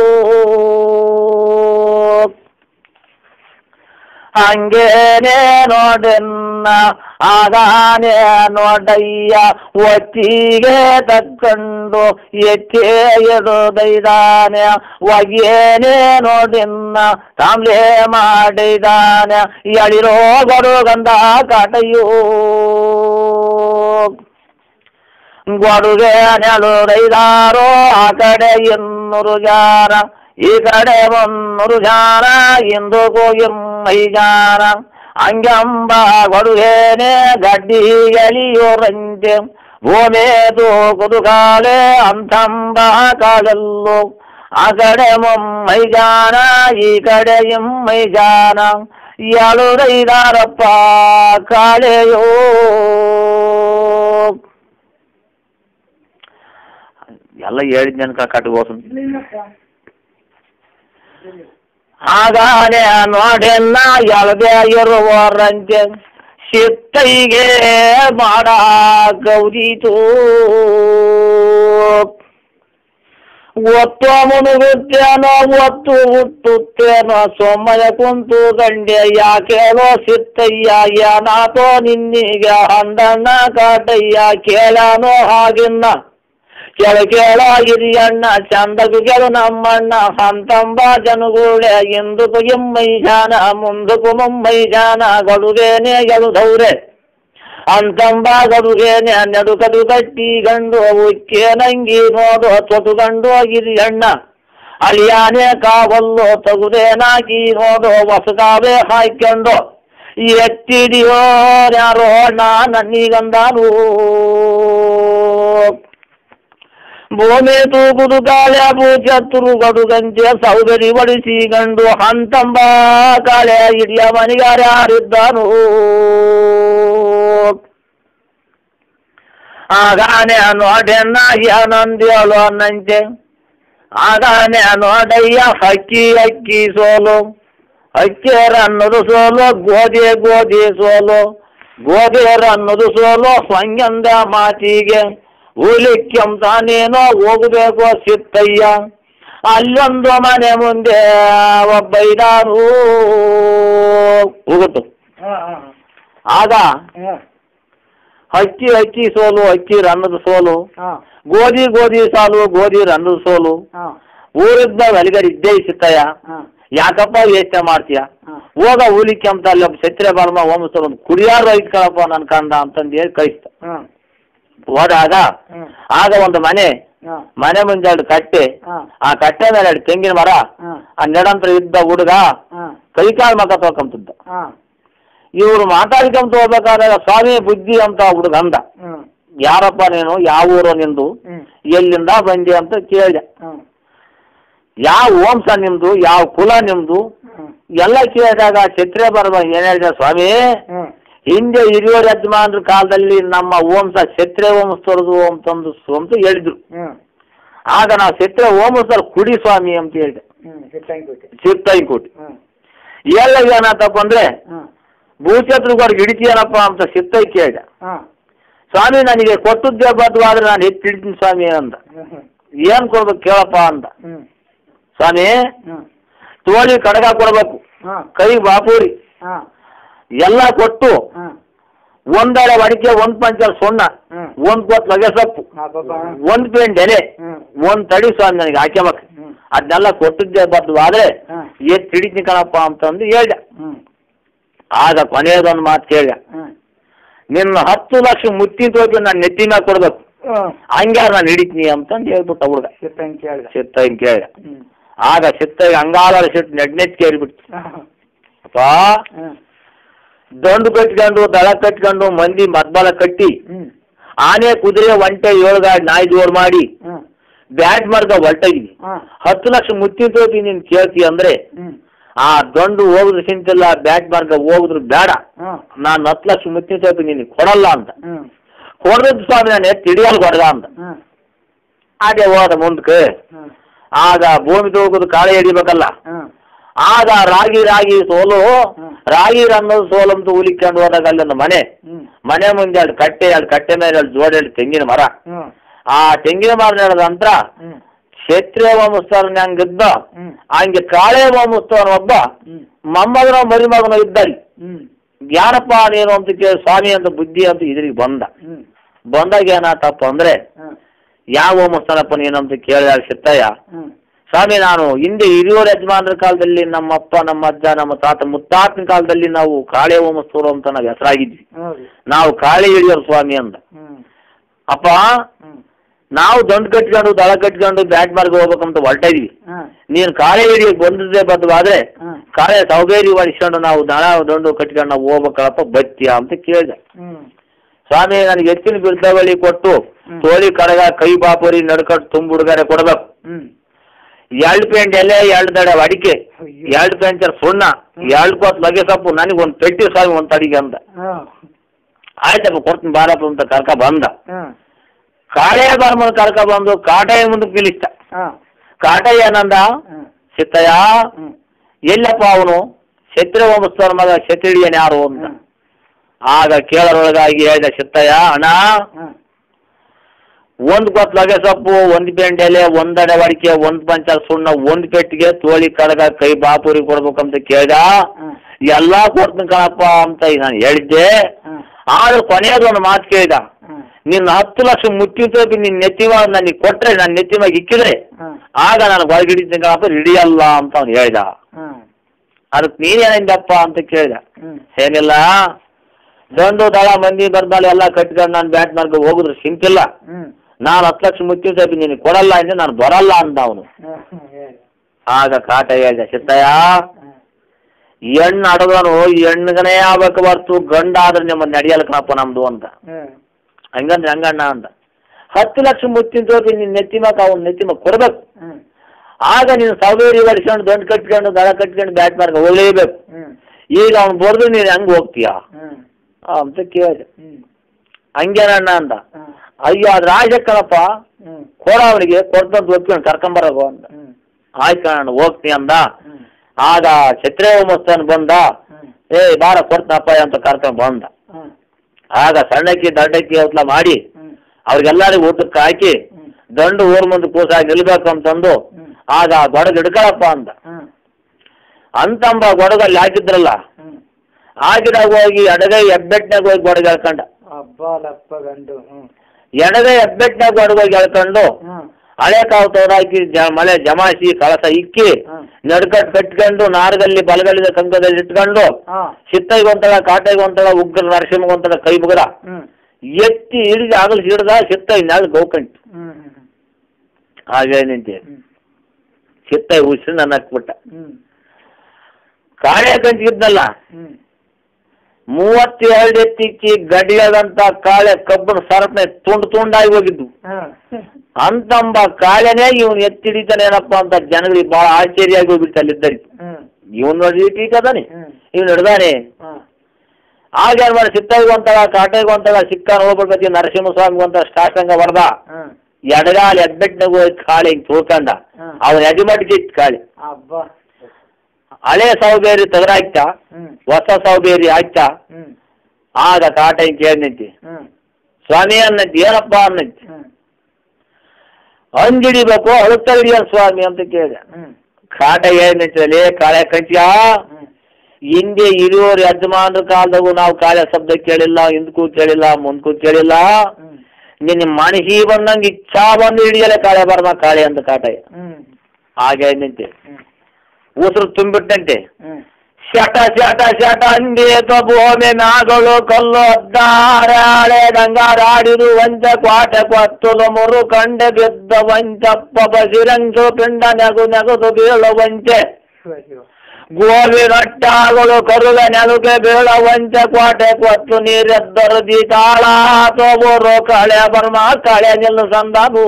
ಹಂಗೇನೆ ನೋಡನ್ನ ಆಗಾನೆ ನೋಡಯ್ಯ ಒತ್ತಿಗೆ ತಕ್ಕಂಡು ಎಚ್ಚೆ ಇಡುದೈದಾನೆ ಒಗ್ಯೇನೆ ನೋಡಿನ್ನ ತಾಮ್ಲೆ ಮಾಡಿದಾನೆ ಎಳಿರೋ ಗಡು ಗಂಧ ಕಾಟಯ್ಯೋ ಗೊಡುಗೆ ನೆಲುರೈದಾರೋ ಆ ಕಡೆ ಇನ್ನೂರು ಜಾರ ಈ ಕಡೆ ಮುನ್ನೂರು ಜಾರ ಇಂದುಗೂ ಇಮ್ಮೈ ಜಾರ ಅಂಗಂಬ ಗೊಡುಗೇನೆ ಗಡ್ಡಿ ಎಲಿಯೋರಂತೆ ಭೂಮೇದು ಕುದುಕಾಲೆ ಅಂತಂಬ ಕಾಗಲ್ಲು ಆ ಕಡೆ ಮುಮ್ಮೈ ಜಾನ ಈ ಕಡೆ ಇಮ್ಮೈ ಜಾನ ಎಳುರೈದಾರಪ್ಪ ಕಾಳೆಯೋ ಎಲ್ಲ ಹೇಳಿದ್ ನೆನ್ಕ ಕಟ್ಕೋಸು ಆಗಾನೆ ನೋಡೆನ್ನ ಎಳದೆ ಇರುವರಂತೆ ಸಿತ್ತೈಗೆ ಮಾಡ ಗೌರಿತು ಒತ್ತು ಮುನುಗುತ್ತೇನೋ ಒತ್ತು ಹುಟ್ಟುತ್ತೇನೋ ಸೊಮ್ಮಯ ಕುಂತು ಗಂಡೆ ಯಾಕೇಳೋ ಸಿತ್ತಯ್ಯ ಏನಾತೋ ನಿನ್ನಿಗೆ ಹಂಡಣ್ಣ ಕಾಟಯ್ಯ ಕೇಳಾನೋ ಹಾಗಿನ್ನ ಕೆಳ ಕೇಳ ಹಿರಿಯಣ್ಣ ಚಂದಗು ಕೆಳು ನಮ್ಮಣ್ಣ ಹಂತಂಬ ಜನಗೂಳೆ ಎಂದುಕು ಎಮ್ಮೈ ಜಾನ ಮುಂದಕು ಮುಮ್ಮೈ ಜಾನ ಗಡುಗೇನೆ ಗೆಳುದವ್ರೆ ಅಂತಂಬ ಗಡುಗೇನೆ ನಡುಕದು ಕಟ್ಟಿ ಗಂಡು ಉಕ್ಕೆ ನಂಗಿ ನೋಡು ತೊತು ಗಂಡು ಹಿರಿಯಣ್ಣ ಅಳಿಯಾನೆ ಕಾವಲ್ಲು ತಗುದೇನಾಕಿ ನೋಡು ಹೊಸಕಾವೆ ಹಾಯ್ಕೊಂಡು ಎತ್ತಿಡಿಯೋ ಯಾರೋ ಅಣ್ಣ ನನ್ನಿಗಂದಾನು ಭೂಮಿ ತೂಗುದು ಕಾಳೆ ಭೂಚತ್ರು ಗಡುಗಂಜೆ ಸೌದರಿ ಬಡಿಸಿ ಗಂಡು ಹಂತಂಬ ಕಾಳೆ ಹಿಡಿಯ ಮನಿಗಾರ ಯಾರಿದ್ದಾನು ಆಗಾನೆ ನೋಡೆನ್ನ ಏನಂದೇಳು ಅನ್ನಂತೆ ಆಗಾನೆ ನೋಡಯ್ಯ ಹಕ್ಕಿ ಅಕ್ಕಿ ಸೋಲು ಅಕ್ಕಿಯರ ಅನ್ನೋದು ಸೋಲು ಗೋಧಿ ಗೋಧಿ ಸೋಲು ಗೋಧಿಯರ ಅನ್ನೋದು ಸೋಲು ಸಂಗಂದ ಮಾತಿಗೆ ಹುಲಿಕ್ಕೆಂತಾನೇನೋ ಹೋಗಬೇಕು ಸಿತ್ತಯ್ಯ ಅಲ್ಲೊಂದು ಮನೆ ಮುಂದೆ ಒಬ್ಬ ಇದಾರು ಹೋಗುತ್ತು ಆಗ ಅಕ್ಕಿ ಅಕ್ಕಿ ಸೋಲು ಅಕ್ಕಿ ರನ್ನದ ಸೋಲು ಗೋಧಿ ಗೋಧಿ ಸಾಲು ಗೋಧಿ ರನ್ನದ ಸೋಲು ಊರಿದ್ದ ಅಲಿಗರ್ ಇದ್ದೇ ಸಿತ್ತಯ್ಯ ಯಾಕಪ್ಪ ಯೋಚನೆ ಮಾಡ್ತೀಯ ಹೋಗ ಹುಲಿಕ್ಕೆ ಅಂತ ಅಲ್ಲಿ ಒಬ್ಬ ಛತ್ರೆ ಬರ್ಮ ಓಮಿಸ್ತಾರೆ ಒಂದು ಕುಡಿಯಾರು ಐತ್ಕಳಪ್ಪ ನನ್ನ ಕಂದ ಅಂತಂದು ಹೇಳಿ ಕಳಿಸ್ತ ಹೋದಾಗ ಆಗ ಒಂದು ಮನೆ ಮನೆ ಮುಂದೆ ಎರಡು ಕಟ್ಟೆ ಆ ಕಟ್ಟೆ ಮೇಲೆ ಎರಡು ತೆಂಗಿನ ಮರ ಆ ನೆಡಂತರ ಇದ್ದ ಹುಡುಗ ಕೈಕಾಲು ಮಗ ತೊಳ್ಕೊಂತಿದ್ದ ಇವ್ರು ಮಾತಾಡ್ಕೊಂತ ಹೋಗ್ಬೇಕಾದಾಗ ಸ್ವಾಮಿ ಬುದ್ಧಿ ಅಂತ ಹುಡುಗ ಅಂದ ಯಾರಪ್ಪ ನೀನು ಯಾವ ಊರು ನಿಂದು ಎಲ್ಲಿಂದ ಬಂದಿ ಅಂತ ಕೇಳಿದೆ ಯಾವ ವಂಶ ನಿಮ್ದು ಯಾವ ಕುಲ ನಿಮ್ದು ಎಲ್ಲ ಕೇಳಿದಾಗ ಛತ್ರೆ ಬರ್ಮ ಏನ್ ಹೇಳಿದ ಸ್ವಾಮಿ ಹಿಂದೆ ಹಿರಿಯರ ಯಜಮಾನ್ರ ಕಾಲದಲ್ಲಿ ನಮ್ಮ ವಂಶ ಕ್ಷತ್ರೆ ವಂಶದವ್ರದು ಅಂತಂದು ಅಂತ ಹೇಳಿದ್ರು ಆಗ ನಾವು ಕ್ಷತ್ರೆ ವಂಶದವ್ರು ಕುಡಿ ಸ್ವಾಮಿ ಅಂತ ಹೇಳಿದೆ ಸಿತ್ತಾಯಿಕೋಟಿ ಎಲ್ಲ ಏನಾತಪ್ಪ ಅಂದ್ರೆ ಭೂಚತ್ರುಗಳು ಹಿಡಿತೀಯನಪ್ಪ ಅಂತ ಸಿತ್ತೈ ಕೇಳಿದೆ ಸ್ವಾಮಿ ನನಗೆ ಕೊಟ್ಟದ್ದೇ ಬದ್ಧವಾದ್ರೆ ನಾನು ಎತ್ತಿ ಹಿಡಿತೀನಿ ಸ್ವಾಮಿ ಅಂದ ಏನ್ ಕೊಡ್ಬೇಕು ಕೇಳಪ್ಪ ಅಂದ ಸ್ವಾಮಿ ತೋಳಿ ಕಡಗ ಕೊಡ್ಬೇಕು ಕೈ ಬಾಪೂರಿ ಎಲ್ಲ ಕೊಟ್ಟು ಒಂದೆಡೆ ಅಡಿಕೆ ಒಂದ್ ಪಂಚಲ್ ಸುಣ್ಣ ಒಂದ್ ಕೊತ್ ಲಗೆ ಸೊಪ್ಪು ಒಂದ್ ಪೇಂಟ್ ಎಲೆ ಒಂದ್ ತಡಿ ಸ್ವಾಮಿ ನನಗೆ ಹಾಕ್ಯಮಕ್ ಅದನ್ನೆಲ್ಲ ಕೊಟ್ಟಿದ್ದೆ ಬದ್ದು ಆದ್ರೆ ಎತ್ ಹಿಡಿತೀನಿ ಕಣಪ್ಪ ಅಂತಂದು ಹೇಳ್ದೆ ಆಗ ಕೊನೆಯದೊಂದು ಮಾತು ಕೇಳ್ದೆ ನಿನ್ನ ಹತ್ತು ಲಕ್ಷ ಮುತ್ತಿನ ತೋಪಿ ನಾನು ನೆತ್ತಿ ಮ್ಯಾಗ ಕೊಡ್ಬೇಕು ಹಂಗ್ಯಾರ ನಾನು ಹಿಡಿತೀನಿ ಅಂತಂದು ಹೇಳ್ಬಿಟ್ಟ ಹುಡುಗ ಸಿತ್ತ ಹಿಂಗ್ ಕೇಳ್ದೆ ಆಗ ಸಿತ್ತ ಅಂಗಾಲ ಸಿಟ್ಟು ನೆಡ್ ನೆಟ್ ಕೇಳ್ಬಿಡ್ತು ಅಪ್ಪ ಹ್ಮ್ ದಂಡು ಕಟ್ಕೊಂಡು ದಳ ಕಟ್ಕೊಂಡು ಮಂದಿ ಮದ್ಬಲ ಕಟ್ಟಿ ಹ್ಮ್ ಆನೆ ಕುದುರೆ ಒಂಟೆ ಏಳುಗಾಡ್ ನಾಯಿ ಜೋರ್ ಮಾಡಿ ಹ್ಮ್ ಬ್ಯಾಟ್ ಮಾರ್ಗ ಹೊರಟಿದ್ವಿ ಹಾ ಹತ್ತು ಲಕ್ಷ ಮುತ್ತಿನ ತೋತಿ ನೀನ್ ಕೇಳ್ತಿ ಅಂದ್ರೆ ಹ್ಮ್ ಆ ದಂಡು ಹೋಗುದ್ರ ಚಿಂತಿಲ್ಲ ಬ್ಯಾಟ್ ಮಾರ್ಗ ಹೋಗುದ್ರ ಬೇಡ ಹಾ ನಾನು ಹತ್ತು ಲಕ್ಷ ಮುತ್ತಿನ ತೋತಿ ನಿನಗೆ ಕೊಡಲ್ಲ ಅಂತ ಹ್ಮ್ ಕೊಡದ ಸ್ವಾಮಿ ನಾನು ಎತ್ತಿ ಹಿಡಿಯಲ್ ಕೊಡದ ಅಂತ ಹ್ಮ್ ಹಾಗೆ ಹೋದ ಮುಂದಕ್ಕೆ ಹ್ಮ್ ಆಗ ಭೂಮಿ ತೋಗುದು ಕಾಳೆ ಹಿಡಿಬೇಕಲ್ಲ ಹ್ಮ್ ಆಗ ರಾಗಿ ರಾಗಿ ಸೋಲು ಹ್ಮ್. ರಾಗಿ ಅನ್ನೋದು ಸೋಲು ಅಂತ ಹುಲಿಕೊಂಡು ಹೋದಾಗ ಅಲ್ಲೊಂದು ಮನೆ ಹ್ಮ್ ಮನೆ ಮುಂದೆ ಎರಡು ಕಟ್ಟೆ ಎರಡು ಕಟ್ಟೆ ಮೇಲೆ ಎರಡು ಜೋಡಿ ಎರಡು ತೆಂಗಿನ ಮರ ಹ್ಮ್ ಆ ತೆಂಗಿನ ಮರ ನಡೆದ ನಂತರ ಹ್ಮ್ ಕ್ಷತ್ರಿಯ ವಂಶಸ್ಥರನ್ನ ಹಂಗಿದ್ದ ಹ್ಮ್ ಹಂಗೆ ಕಾಳೆ ವಂಶಸ್ಥವನ ಒಬ್ಬ ಹ್ಮ್ ಮೊಮ್ಮಗನ ಮರಿಮಗನ ಇದ್ದಾರಿ ಹ್ಮ್ ಜ್ಞಾನಪ್ಪ ನೀನು ಅಂತ ಕೇಳಿ ಸ್ವಾಮಿ ಅಂತ ಬುದ್ಧಿ ಅಂತ ಇದ್ರಿಗೆ ಬಂದ ಹ್ಮ್ ಬಂದಾಗ ಏನಾತಪ್ಪ ಅಂದ್ರೆ ಹ್ಮ್ ಯಾವ ವಂಶಸ್ಥನಪ್ಪ ನೀನು ಅಂತ ಕೇಳಿದಾಗ ಸಿತ್ತಯ್ಯ ಹ್ಮ್ ಸ್ವಾಮಿ ನಾನು ಹಿಂದೆ ಹಿರಿಯೋರ ಯಜಮಾನರ ಕಾಲದಲ್ಲಿ ನಮ್ಮಪ್ಪ ನಮ್ಮ ಅಜ್ಜ ನಮ್ಮ ತಾತ ಮುತ್ತಾತನ ಕಾಲದಲ್ಲಿ ನಾವು ಕಾಳೆ ವಂಶಸ್ಥರು ಅಂತ ನಾವು ಹೆಸರಾಗಿದ್ವಿ ಹೌದು ನಾವು ಕಾಳೆ ಹಿಡಿಯೋರು ಸ್ವಾಮಿ ಅಂತ ಹ್ಮ್ ಅಪ್ಪ ಹ್ಮ್ ನಾವು ದಂಡು ಕಟ್ಕೊಂಡು ದಳ ಕಟ್ಕೊಂಡು ಬ್ಯಾಟ್ ಮಾರ್ಗ ಹೋಗ್ಬೇಕಂತ ಹೊರಟ ಇದೀವಿ ಹ್ಮ್ ನೀನು ಕಾಳೆ ಹಿಡಿಯೋಕೆ ಬಂದಿದ್ದೆ ಬದ್ವಾದ್ರೆ ಹ್ಮ್ ಕಾಳೆ ಸೌಕರ್ಯ ಹೊಡಿಸ್ಕೊಂಡು ನಾವು ದಳ ದಂಡು ಕಟ್ಕೊಂಡು ನಾವು ಹೋಗ್ಬೇಕಲ್ಲಪ್ಪ ಬತ್ತೀಯ ಅಂತ ಕೇಳಿದೆ ಹ್ಮ್ ಸ್ವಾಮಿ ನನಗೆ ಎತ್ತಿನ ಬಿರ್ದವಳಿ ಕೊಟ್ಟು ಹ್ಮ್. ತೋಳಿ ಕಡಗ ಕೈ ಬಾಪುರಿ ನಡ್ಕಟ್ಟು ತುಂಬ ಹುಡುಗರೆ ಕೊಡ್ಬೇಕು ಹ್ಮ್ ಎರಡು ಪೇಂಟ್ ಎಲೆ ಎರಡು ದಡ ಅಡಿಕೆ ಅಯ್ಯೋ. ಎರಡು ಪೇಂಚರ್ ಸುಣ್ಣ ಎರಡು ಕೊತ್ ಲಗೆ ಸೊಪ್ಪು ನನಗೆ ಒಂದು ಪೆಟ್ಟಿ ಸ್ವಾಮಿ ಒಂದು ತಡಿಗೆ ಅಂದ ಹಾ ಆಯ್ತಪ್ಪ ಕೊಡ್ತೀನಿ ಬಾರಪ್ಪ ಅಂತ ಕರ್ಕ ಬಂದ ಹಾ ಕಾಳೆ ಬರ್ಮನ್ ಕರ್ಕ ಬಂದು ಕಾಟಯ್ಯ ಮುಂದಕ್ಕೆ ನಿಲ್ಲಿಸ್ತ ಹಾ ಕಾಟಯ್ಯ ಏನಂದ ಹ್ಮ್ ಸಿತ್ತಯ್ಯ ಹ್ಮ್ ಎಲ್ಲಪ್ಪ ಅವನು ಕ್ಷತ್ರಿಯ ವಂಶಸ್ಥರ ಮಗ ಕ್ಷತ್ರಿಯನ್ ಯಾರು ಅಂತ ಹ್ಮ್ ಆಗ ಕೇಳರೊಳಗಾಗಿ ಹೇಳಿದ ಸಿತ್ತಯ್ಯ ಅಣ್ಣ ಹ್ಮ್ ಒಂದ್ ಕೊತ್ ಲಗೆ ಸೊಪ್ಪು ಒಂದ್ ಪೆಂಟ್ ಎಲೆ ಒಂದ್ ಅಡೆ ಅಡಿಕೆ ಒಂದ್ ಪಂಚ ಸುಣ್ಣ ಒಂದ್ ಪೆಟ್ಟಿಗೆ ತೋಳಿ ಕಡಗ ಕೈ ಬಾಪುರಿ ಕೊಡ್ಬೇಕಂತ ಕೇಳ್ದ ಹ್ಮ್ ಎಲ್ಲಾ ಕೊಡ್ತೀನಿ ಕಣಪ್ಪ ಅಂತ ನಾನು ಹೇಳಿದ್ದೆ ಹ್ಮ್ ಆದ್ರೆ ಕೊನೆಯದು ಒಂದು ಮಾತು ಕೇಳಿದ ಹ್ಮ್ ನಿನ್ನ ಹತ್ತು ಲಕ್ಷ ಮುತ್ತಿತೋಪಿ ನಿನ್ನ ನೆತ್ತಿವಾಗ ನನಗೆ ಕೊಟ್ರೆ ನನ್ನ ನೆತ್ತಿವಾಗ ಇಕ್ಕಿದ್ರೆ ಹ್ಮ್ ಆಗ ನಾನು ಹೊರಗಿಡಿತೀನಿ ಕಣಪ್ಪ ಹಿಡಿಯಲ್ಲ ಅಂತ ಅವ್ನು ಹೇಳ್ದ ಹ್ಮ್ ಅದಕ್ಕೆ ನೀನೇನಿಂದಪ್ಪ ಅಂತ ಕೇಳಿದ ಹ್ಮ್ ಏನಿಲ್ಲ ದಂಡು ದಳ ಮಂದಿ ಬರ್ದಾಳೆ ಎಲ್ಲ ಕಟ್ಕೊಂಡು ನಾನು ಬ್ಯಾಟ್ ಮಾರ್ಗ ಹೋಗುದ್ರು ಸಿಂಪಿಲ್ಲ ಹ್ಮ್ ನಾನು ಹತ್ತು ಲಕ್ಷ ಮುತ್ತಿನ ಸೊಪ್ಪಿ ನಿನಗೆ ಕೊಡಲ್ಲ ಅಂದ್ರೆ ನಾನು ಬರಲ್ಲ ಅಂದ ಅವನು ಹ್ಮ್ ಹೇಳಿ ಆಗ ಕಾಟ ಹೇಳ್ದ ಸಿತ್ತಯ್ಯ ಹ್ಮ್ ಹೆಣ್ಣು ಅಡಗನು ಹೆಣ್ಣಿಗನೇ ಆಗ್ಬೇಕು ಬರ್ತು ಗಂಡ ಆದ್ರೆ ನಿಮ್ಮ ನಡೆಯಲ್ಲ ಕಣಪ್ಪ ನಮ್ದು ಅಂತ ಹ್ಮ್ ಹಂಗಂದ್ರೆ ಹಂಗಣ್ಣ ಅಂತ ಹತ್ತು ಲಕ್ಷ ಮುತ್ತಿನ ತೋಪಿ ನಿನ್ನ ನೆತ್ತಿಮಕ ಅವ್ನು ನೆತ್ತಿಮಕ ಕೊಡ್ಬೇಕು ಹ್ಮ್ ಆಗ ನೀನು ಸೌಕರ್ಯ ಹೊಡಿಸ್ಕೊಂಡು ದಂಡು ಕಟ್ಕೊಂಡು ದಳ ಕಟ್ಕೊಂಡು ಬ್ಯಾಟ್ ಮಾರ್ಗ ಹೋಗ್ಲೇಬೇಕು ಹ್ಮ್ ಈಗ ಅವ್ನು ಬರ್ದು ನೀನು ಹೆಂಗೆ ಹೋಗ್ತೀಯಾ ಹ್ಮ್ ಅಂತ ಕೇಳಿದೆ ಹ್ಮ್ ಹಂಗೇನಣ್ಣ ಅಂದ ಹ್ಮ್ ಅಯ್ಯೋ ಅದು ರಾಜಕ್ಕನಪ್ಪ ಹ್ಮ್ ಕೊಡ ಅವನಿಗೆ ಕೊಡ್ತಂತ ಒಪ್ಕೊಂಡು ಕರ್ಕೊಂಬರೋಗು ಅಂದ ಹ್ಮ್ ಆಯ್ತು ಕಣ ಹೋಗ್ತೀನಿ ಅಂದ ಹ್ಮ್ ಆಗ ಛತ್ರೇವ ಮಸ್ತನ್ ಬಂದ ಹ್ಮ್ ಏ ಬಾರ ಕೊಡ್ತನಪ್ಪ ಅಂತ ಕರ್ಕೊಂಡ್ ಬಂದ ಹ್ಮ್ ಆಗ ಸಣ್ಣಕ್ಕಿ ದಡ್ಡಕ್ಕಿ ಔತ್ಲ ಮಾಡಿ ಹ್ಮ್ ಅವ್ರಿಗೆಲ್ಲರಿಗೂ ಊಟಕ್ಕೆ ಹಾಕಿ ಹ್ಮ್ ದಂಡು ಊರ್ ಮುಂದೆ ಕೂಸಾಗಿ ನಿಲ್ಬೇಕು ಅಂತಂದು ಹ್ಮ್ ಆಗ ಗೊಡಗ ಹಿಡ್ಕೊಳಪ್ಪ ಅಂದ ಹ್ಮ್ ಅಂತಂಬ ಗೊಡಗಲ್ಲಿ ಹಾಕಿದ್ರಲ್ಲ ಹ್ಮ್ ಹಾಕಿದಾಗ ಹೋಗಿ ಎಡಗೈ ಹೆಬ್ಬೆಟ್ನಾಗ ಹೋಗಿ ಗೊಡಗ ಎಳ್ಕೊಂಡ ಅಬ್ಬಾಲಪ್ಪ ಗಂಡು ಹ್ಮ್ ಎಡಗೈ ಹೆಬ್ಬೆಟ್ನಾಗ ಗೊಡಗ ಹೋಗಿ ಎಳ್ಕೊಂಡು ಹ್ಮ್ ಹಳೆ ಕಾವು ತೋರಾಕಿ ಜ ಮಳೆ ಜಮಾಯಿಸಿ ಕಳಸ ಇಕ್ಕಿ ಹ್ಮ್ ನಡ್ಕಟ್ ಕಟ್ಕೊಂಡು ನಾರದಲ್ಲಿ ಬಲಗಲಿದ ಕಂಕದಲ್ಲಿ ಇಟ್ಕೊಂಡು ಹಾ ಸಿತ್ತೈಗೆ ಒಂಥರ ಕಾಟೈಗೆ ಒಂಥರ ಉಗ್ರ ನರಸಿಂಹ ಒಂಥರ ಕೈ ಬುಗಡ ಹ್ಮ್ ಎತ್ತಿ ಹಿಡಿದು ಆಗಲ್ ಹಿಡ್ದ ಸಿತ್ತೈ ನಾಳೆ ಗೋಕಂಟ್ ಹ್ಮ್ ಹ್ಮ್ ಹಾಗೆ ನಿಂತೆ ಹ್ಮ್ ಸಿತ್ತೈ ಉಸಿರು ನನ್ನ ಹಾಕ್ಬಿಟ್ಟ ಹ್ಮ್ ಕಾಳೆ ಕಂಚ್ ಇದ್ನಲ್ಲ ಹ್ಮ್ ಮೂವತ್ತೆರಡು ಎತ್ತಿಕ್ಕಿ ಗಡಿಯಾದಂತ ಕಾಳೆ ಕಬ್ಬಣ ಸರಪನೆ ತುಂಡು ತುಂಡಾಗಿ ಹೋಗಿದ್ದು ಹ್ಮ್ ಅಂತಂಬ ಕಾಳೆನೇ ಇವನು ಎತ್ತಿ ಹಿಡಿತಾನೇನಪ್ಪ ಅಂತ ಜನಗಳಿಗೆ ಬಹಳ ಆಶ್ಚರ್ಯವಾಗಿ ಹೋಗ್ಬಿಟ್ಟು ಅಲ್ಲಿದ್ದರಿ ಹ್ಮ್ ಇವನ್ ನೋಡಿ ಟೀಕ್ ಅದಾನೆ ಹ್ಮ್ ಇವನು ಹಿಡ್ದಾನೆ ಹಾ ಆಗ ಏನ್ ಮಾಡಿ ಸಿತ್ತೈಗೆ ಒಂಥರ ಕಾಟೆಗೆ ಒಂಥರ ಸಿಕ್ಕಾನ ಹೋಗ್ಬಿಡ್ಬೇಕು ನರಸಿಂಹಸ್ವಾಮಿಗೆ ಒಂಥರ ಸ್ಟಾರ್ಟಂಗ ಹೊಡೆದ ಹ್ಮ್ ಎಡಗಾಲ ಎಬ್ಬೆಟ್ನಾಗ ಹೋಗಿ ಕಾಳೆ ಹಿಂಗ್ ತುಳ್ಕಂಡ ಹ್ಮ್. ಅವನ ಯಜಮಾಟಿಗೆ ಇತ್ತು ಕಾಳೆ ಅಬ್ಬಾ ಹಳೆ ಸಾವುಬೇರಿ ತೆಗ್ದಾಕ್ತ ಹ್ಮ್ ಹೊಸ ಸಾವುಬೇರಿ ಹಾಕ್ತ ಹ್ಮ್ ಆಗ ಕಾಟ ಹಿಂಗ್ ಕೇಳಿ ನಿಂತಿ ಹ್ಮ್ ಸ್ವಾಮಿ ಅನ್ನಂತಿ ಏನಪ್ಪ ಅನ್ನಂತಿ ಹ್ಮ್ ಹಂಗಿಡಿಬೇಕು ಅಳುತ್ತಾ ಹಿಡಿಯನ್ ಸ್ವಾಮಿ ಅಂತ ಕೇಳಿದೆ ಹ್ಮ್ ಕಾಟ ಹೇಳಿ ನಿಂತಲ್ಲಿ ಕಾಳೆ ಕಂಚಿಯ ಹ್ಮ್ ಹಿಂದೆ ಇರುವವರು ಯಜಮಾನ್ರ ಕಾಲದಾಗೂ ನಾವು ಕಾಳೆ ಶಬ್ದ ಕೇಳಿಲ್ಲ ಹಿಂದಕ್ಕೂ ಕೇಳಿಲ್ಲ ಮುಂದಕ್ಕೂ ಕೇಳಿಲ್ಲ ಹ್ಮ್ ನಿನ್ನ ಮನಸ್ಸಿ ಬಂದಂಗೆ ಇಚ್ಛಾ ಬಂದು ಹಿಡಿಯಲೆ ಕಾಳೆ ಬರ್ಮ ಕಾಳೆ ಅಂತ ಕಾಟಯ್ಯ ಹ್ಮ್ ಹಾಗೆ ನಿಂತೆ ಹ್ಮ್ ಉಸಿರು ತುಂಬಿಟ್ಟಂತೆ ಹ್ಮ್ ಶಟ ಶಟ ಶಟ ಅಂದೇತ ಭೂಮಿ ನಾಗಳು ಕಲ್ಲು ಅದ್ದಾರಾಳೆ ದಂಗಾರಾಡಿದು ವಂಚ ಕ್ವಾಟ ಕೊತ್ತಲು ಮುರು ಕಂಡೆ ಬಿದ್ದ ವಂಚಪ್ಪ ಬಸಿರಂಚು ಪಿಂಡ ನೆಗು ನೆಗದು ಬೀಳು ವಂಚೆ ಅಯ್ಯೋ ಗೋವಿನಟ್ಟಾಗಳು ಕರುಗ ನೆಲುಗೆ ಬೀಳವಂಚ ಕೋಟೆ ಕೊತ್ತು ನೀರೆದ್ದರದಿ ತಾಳ ತೋಬೋರು ಕಳೆ ಬರ್ಮ ಕಳೆ ನಿಲ್ಲು ಸಂದನು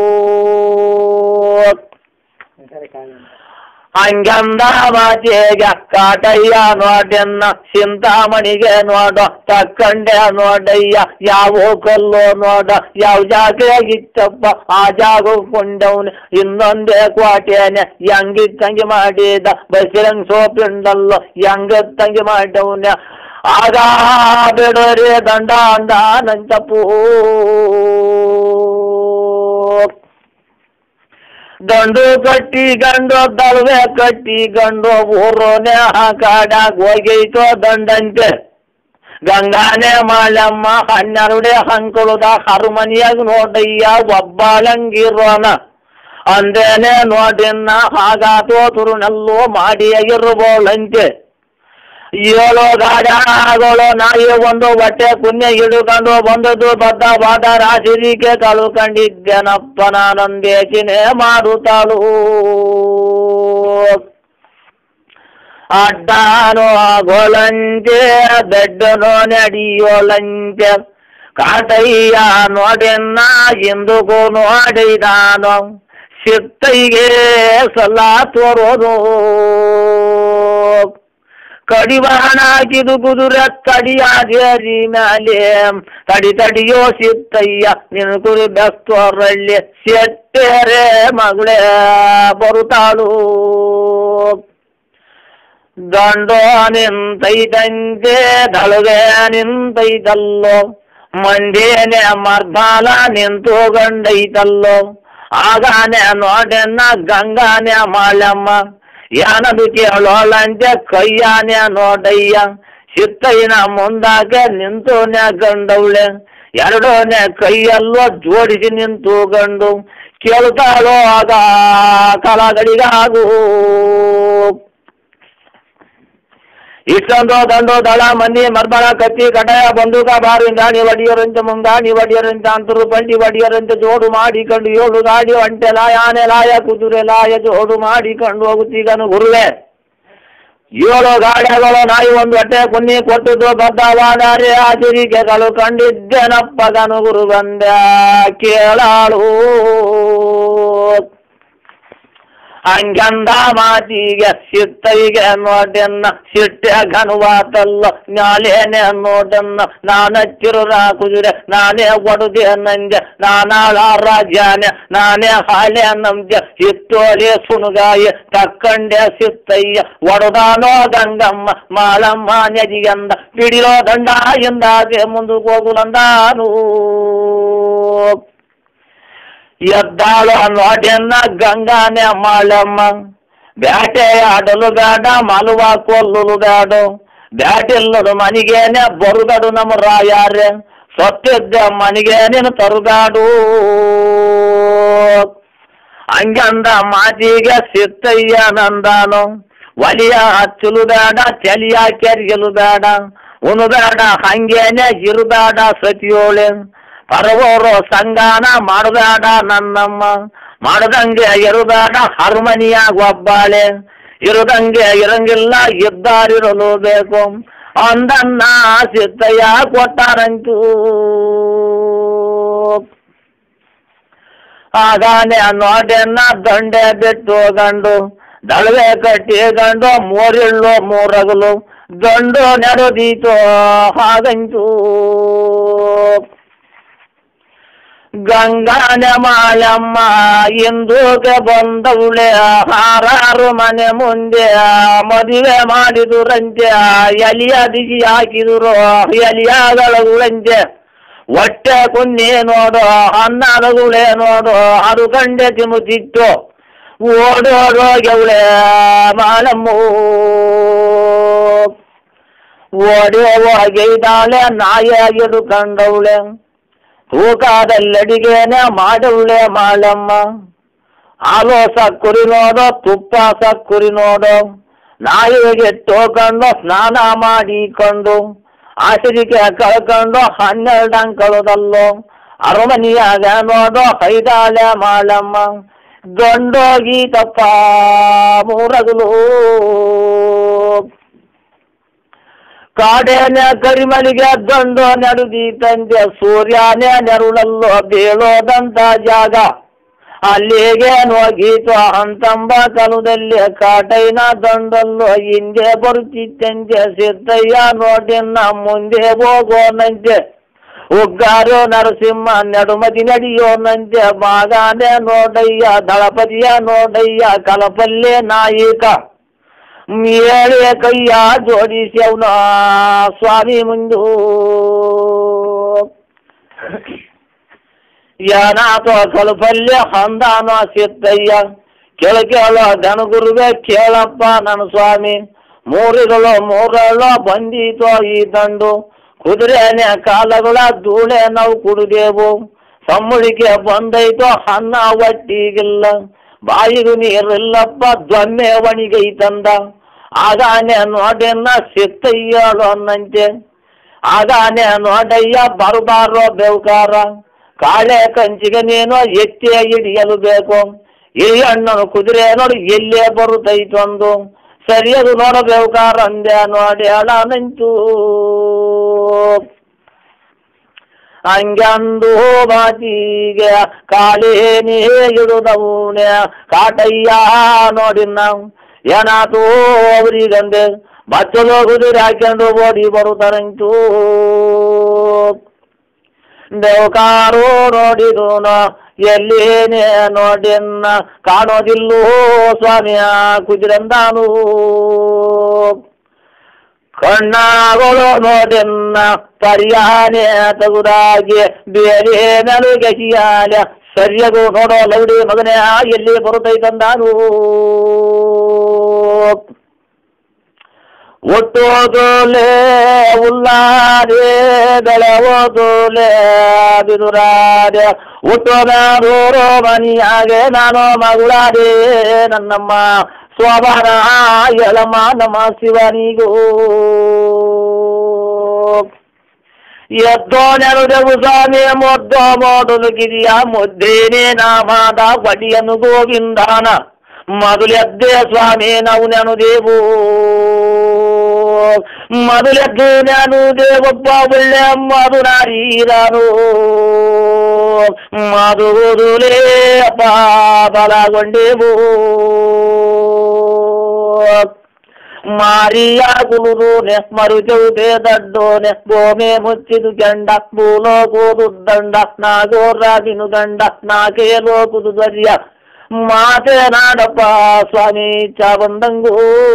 ಸರಿ ಕಾಳಿ ಹಂಗಂದ ಮಾಚೆಗ ಕಾಟಯ್ಯ ನೋಡೆನ್ನ ಚಿಂತಾಮಣಿಗೆ ನೋಡ ತಕ್ಕಂಡೆ ನೋಡಯ್ಯ ಯಾವ ಕಲ್ಲು ನೋಡ ಯಾವ ಜಾಗ ಇತ್ತಪ್ಪ ಆ ಜಾಗ ಕೊಂಡವನು ಇನ್ನೊಂದೇ ಕೋಟೆನೆ ಹೆಂಗಿತ್ತಂಗೆ ಮಾಡಿದ ಬಸಿರಂಗ್ ಸೋಪಿಂಡಲ್ಲೋ ಹೆಂಗಿತ್ತಂಗೆ ಮಾಡವನ ಆಗ ಬಿಡೋರಿ ದಂಡ ಅಂದ ನಂಚಪ್ಪೂ ಗಂಡು ಕಟ್ಟಿ ಗಂಡು ದಳವೆ ಕಟ್ಟಿ ಗಂಡು ಊರೋನೆ ಕಾಡಾಗ ಹೋಗೈತೋ ದಂಡಂತೆ ಗಂಗಾನೆ ಮಾಲಮ್ಮ ಹನ್ನೆರಡೆ ಹಂಕುಳದ ಹರುಮನಿಯಾಗ ನೋಡಯ್ಯ ಒಬ್ಬಳಂಗಿರೋನ ಅಂದೇನೆ ನೋಡಿನ್ನ ಹಾಗಾತೋ ತುರುನಲ್ಲೋ ಮಾಡಿಯಾಗಿರ್ಬೋಳಂತೆ ಏಳು ಗಾಡಗಳು ನಾಯಿ ಒಂದು ಹೊಟ್ಟೆ ಪುಣ್ಯ ಹಿಡುಕೊಂಡು ಬಂದದ್ದು ಬದ್ಧವಾದ ರಾಶಿರಿಕೆ ಕಳುಕೊಂಡಿದ್ದೇನಪ್ಪ ನಾನೊಂದೇಚಿನೆ ಮಾಡುತ್ತಾಳು ಅಡ್ಡಾನೋ ಗೋಲಂಚೆ ಬೆಡ್ಡನೋ ನಡಿಯೋಲಂಚೆ ಕಾಟಯ್ಯ ನೋಡೆನ್ನ ಎಂದುಗೂ ನೋಡಿದಾನೋ ಸಿತ್ತೈಗೆ ಸಲ ತೋರೋದು ಕಡಿವಾಣಾಕಿದು ಕುದುರೆ ತಡಿಯಾದೇರಿ ಮ್ಯಾಲೆ ತಡಿ ತಡಿಯೋ ಸಿತ್ತಯ್ಯ ನಿನ್ನ ಕುರಿ ಬೆಸ್ತೋರಳ್ಳಿ ಸೆಟ್ಟೇರೆ ಮಗಳೇ ಬರುತ್ತಾಳು ದಂಡೋ ನಿಂತೈತಂತೆ ದಳಗೆ ನಿಂತೈತಲ್ಲೋ ಮಂಡೇನೆ ಮರ್ದಾಲ ನಿಂತು ಗಂಡೈತಲ್ಲೋ ಆಗಾನೆ ನೋಡೆನ್ನ ಗಂಗಾನೆ ಮಾಳಮ್ಮ ಯಾನದು ಕೇಳೋಳಂತೆ ಕೈಯಾನೆ ನೋಡಯ್ಯ ಸಿತ್ತೈನ ಮುಂದಾಗೆ ನಿಂತೋನೆ ಗಂಡವಳೆ ಎರಡೋನೆ ಕೈಯಲ್ಲೋ ಜೋಡಿಸಿ ನಿಂತು ಗಂಡು ಕೇಳ್ತಾಳೋ ಆಗ ಕಲಾಗಡಿಗಾಗು ಇಷ್ಟೊಂದು ದಂಡು ದಳ ಮಂದಿ ಮರ್ಬಳ ಕತ್ತಿ ಕಟಾಯ ಬಂದೂಕ ಬಾರು ಗಾಡಿ ಒಡಿಯರಂತ ಮುಂಗಾಡಿ ಒಡಿಯರಂತ ಅಂತರು ಬಂಡಿ ಒಡಿಯರಂತ ಜೋಡು ಮಾಡಿಕೊಂಡು ಏಳು ಗಾಡಿ ಒಂಟೆ ಲಾಯ ಆನೆ ಲಾಯ ಕುದುರೆ ಲಾಯ ಜೋಡು ಮಾಡಿಕೊಂಡು ಹೋಗುತ್ತೀಗನು ಗುರುವೆ ಏಳು ಗಾಡಿಗಳು ನಾಯಿ ಒಂದು ಹೊಟ್ಟೆ ಕುನ್ನಿ ಕೊಟ್ಟದ್ದು ಬದ್ಧವಾದರೆ ಆಚರಿಕೆಗಳು ಕಂಡಿದ್ದೇನಪ್ಪಗನು ಗುರು ಬಂದ ಕೇಳಾಳು ಹಂಗಂದ ಮಾತಿಗೆ ಸಿತ್ತೈಗೆ ನೋಡೆನ್ನ ಸಿಟ್ಟೆ ಘನುವಾತಲ್ಲ ನಾಲೇನೆ ನೋಡನ್ನ ನಾನಚ್ಚಿರುರ ಕುದುರೆ ನಾನೇ ಒಡುದೆ ನಂಜೆ ನಾನಾಳ ರಾಜ್ಯಾನೆ ನಾನೇ ಹಾಳೆ ನಂಜೆ ಹಿತ್ತೋಲೆ ಸುನುಗಾಯಿ ತಕ್ಕಂಡೆ ಸಿತ್ತಯ್ಯ ಒಡದಾನೋ ಗಂಗಮ್ಮ ಮಾಳಮ್ಮ ನದಿಯಂದ ಪಿಡಿಲೋ ದಂಡ ಎಂದಾಗೆ ಮುಂದಕ್ಕೆ ಹೋಗುಲಂದಾನು ಎದ್ದಾಳು ನೋಡೆನ್ನ ಗಂಗಾನೆ ಮಾಳಮ್ಮ ಬ್ಯಾಟೆ ಆಡಲು ಬೇಡ ಮಲುವ ಕೊಲ್ಲಲು ಬೇಡ ಬ್ಯಾಟಿಲ್ಲದು ಮನಿಗೇನೆ ಬರುಗಡು ನಮ್ಮ ರಾಯಾರೆ ಸತ್ತಿದ್ದ ಮನಿಗೇನೇನು ತರುಗಾಡು ಹಂಗಂದ ಮಾತಿಗೆ ಸಿತ್ತಯ್ಯ ನಂದಾನು ಒಲಿಯ ಹಚ್ಚಲು ಬೇಡ ಚಲಿಯ ಕೆರಿಯಲು ಬೇಡ ಉಣು ಬೇಡ ಹಂಗೇನೆ ಇರುಬೇಡ ಸತಿಯೋಳೆ ಪರವೋರು ಸಂಗಾನ ಮಾಡಬೇಡ ನನ್ನಮ್ಮ ಮಾಡದಂಗೆ ಇರುಬೇಡ ಹರ್ಮನಿಯಾಗ ಒಬ್ಬಾಳೆ ಇರುದಂಗೆ ಇರಂಗಿಲ್ಲ ಇದ್ದಾರಿರಲು ಬೇಕು ಅಂದನ್ನ ಸಿದ್ದಯ್ಯ ಕೊಟ್ಟಾರಂತೂ ಆಗಾನೆ ನೋಡೆನ್ನ ದಂಡೆ ಬಿಟ್ಟು ಗಂಡು ದಳವೆ ಕಟ್ಟಿ ಗಂಡು ಮೂರಿಳ್ಳು ಮೂರಗಲು ಗಂಡು ನೆಡದೀತು ಹಾಗಂತೂ ಗಂಗಾನ ಮಾಳಮ್ಮ ಎಂದೂಗೆ ಬಂದವಳೆ ಹಾರಾರು ಮನೆ ಮುಂದೆ ಮದುವೆ ಮಾಡಿದುರಂತೆ ಎಲಿಯ ದಿಗಿ ಹಾಕಿದ್ರು ಎಲಿಯಾಗಳಂತೆ ಹೊಟ್ಟೆ ಕುನ್ನಿ ನೋಡು ಅನ್ನದಗುಳೆ ನೋಡು ಅದು ಕಂಡೆ ತಿಮುತ್ತಿತ್ತು ಓಡೋಡೋಗವಳೆ ಮಾಳಮ್ಮ ಓಡಿ ಹೋಗಿದ್ದಾಳೆ ನಾಯಿಯಾಗಿಡು ಕಂಡವಳೆ ತೂಕದಲ್ಲಡಿಗೆನೆ ಮಾಡವಳೆ ಮಾಳಮ್ಮ ಹಾಲು ಸಕ್ಕುರಿ ನೋಡು ತುಪ್ಪ ಸಕ್ಕುರಿ ನೋಡು ನಾಯಿಗೆ ತೋಕೊಂಡು ಸ್ನಾನ ಮಾಡಿಕೊಂಡು ಆಸರಿಕೆ ಕಳ್ಕೊಂಡು ಹನ್ನೆರಡಂಗ್ ಕಳೆದಲ್ಲೋ ಅರಮನಿಯಾಗ ನೋಡು ಹೈದಾಳೆ ಮಾಳಮ್ಮ ಗಂಡೋಗಿ ತಪ್ಪ ಮೂರಗಲು ಕಾಡೇನೆ ಕರಿಮಲಿಗೆ ದಂಡು ನಡೆದೀತಂತೆ ಸೂರ್ಯನೇ ನೆರುಳಲ್ಲೋ ಬೀಳೋದಂತ ಜಾಗ ಅಲ್ಲಿಗೆ ಹೋಗೀತು ಅಂತಂಬ ಕಲದಲ್ಲಿ ಕಾಟೈನ ದಂಡಲ್ಲೋ ಹಿಂದೆ ಬರುತ್ತಿತ್ತಂತೆ ಸಿದ್ದಯ್ಯ ನೋಡಿನ ಮುಂದೆ ಹೋಗೋನಂತೆ ಉಗ್ಗಾರು ನರಸಿಂಹ ನಡುಮತಿ ನಡಿಯೋನಂತೆ ಮಾಗಾನೆ ನೋಡಯ್ಯ ದಳಪತಿಯ ನೋಡಯ್ಯ ಕಲಪಲ್ಲೆ ನಾಯಿಕ ಮೇಳೆ ಕೈಯ ಜೋಡಿಸಿ ಅವನ ಸ್ವಾಮಿ ಮುಂದು ಏನಾತೋ ಕಲಪಲ್ಲೆ ಹಂದಾನ ಸಿದ್ದಯ್ಯ ಕೆಳ ಕೇಳೋ ದನಗುರುವೆ ಕೇಳಪ್ಪ ನನ್ನ ಸ್ವಾಮಿ ಮೂರುಗಳು ಮೂರಳು ಬಂದೀತೋ ಈ ದಂಡು ಕುದುರೆನೆ ಕಾಲಗಳ ಧೂಳೆ ನಾವು ಕುಡಿದೆವು ಸಮ್ಮುಳಿಗೆ ಬಂದೈತೋ ಅನ್ನ ಒಟ್ಟಿಗಿಲ್ಲ ಬಾಯಿಗೂ ನೀರಿಲ್ಲಪ್ಪ ದೊಮ್ಮೆ ಒಣಿಗೈತಂದ ಆಗಾನೆ ನೋಡೆನ್ನ ಸಿತ್ತಯ್ಯಳು ಅನ್ನಂತೆ ಆಗಾನೆ ನೋಡಯ್ಯ ಬರಬಾರೋ ಬೆವ್ಕಾರ ಕಾಳೆ ಕಂಚಿಗೆ ನೀನು ಎತ್ತಿ ಹಿಡಿಯಲು ಬೇಕು ಈ ಅಣ್ಣನು ಕುದುರೆ ನೋಡಿ ಎಲ್ಲೇ ಬರುತ್ತೈತೊಂದು ಸರಿಯದು ನೋಡಬೇಕಾರ ಅಂದೆ ನೋಡಿ ಅಳನಂಚು ಹಂಗಂದು ಮಾತಿಗೆ ಕಾಲೇನೇ ಇಡುದವನೆ ಕಾಟಯ್ಯ ನೋಡಿ ನಾವು ಏನಾತು ಅವರಿಗಂದೆ ಬಚ್ಚಲು ಕುದುರೆ ಹಾಕೊಂಡು ಓಡಿ ಬರುತ್ತಾರಂಚು ದೇವಕಾರು ನೋಡಿದೂನ ಎಲ್ಲಿನೇ ನೋಡಿನ್ನ ಕಾಣೋದಿಲ್ಲೋ ಸ್ವಾಮಿಯ ಕುಜಿರಂದಾನು ಕಣ್ಣಾಗಳು ನೋಡಿನ್ನ ಪರಿಯಾನೆ ತಗುದಾಗಿ ಬೇರೆ ನಲುಗಸಿಯಾಲ ಸರಿಯದು ನೋಡೋ ಲೌಡಿ ಮಗನೇ ಎಲ್ಲಿ ಬರುತ್ತೈತಂದಾನು ಒಟ್ಟೋದೋಲೆ ಉಲ್ಲಾದೆ ಬೆಳವೋದೋಲೆ ಬಿದುರಾದೆ ಒಟ್ಟೋದಾದೋರೋ ಮನಿಯಾಗೆ ನಾನು ಮಗುಳಾದೆ ನನ್ನಮ್ಮ ಸ್ವಭಾನ ಎಳಮ ನಮ ಶಿವನಿಗೂ ಎದ್ದೋ ನೆರದೆವು ಸ್ವಾಮಿ ಮೊದ್ದೋ ಮೋಡಲು ಗಿರಿಯ ಮುದ್ದೇನೆ ನಾಮಾದ ಒಡಿಯನು ಗೋವಿಂದಾನ ಮೊದಲೆದ್ದೆ ಸ್ವಾಮಿ ನಾವು ನೆನುದೇವು ಮೊದಲೆದ್ದು ನಾನು ದೇವಪ್ಪ ಒಳ್ಳೆ ಮಧುನಾರೀರನು ಮಧುಲೇ ಅಪ್ಪ ಬಲಗೊಂಡೆವು ಮಾರಿಯ ಗುರುನೆ ಮರುಚೌದೆ ದಡ್ಡೋನೆ ಗೋಮೆ ಮುಚ್ಚಿದು ಗಂಡ ಭೂಲೋ ಕೂದು ದಂಡ ನಾಗೋರಾಗಿನು ಗಂಡ ನಾಕೇಲೋ ಕುದು ದರ್ಯ ಮಾತನಾಡಪ್ಪ ಸ್ವಾಮಿ ಚಾವಂದಂಗೂ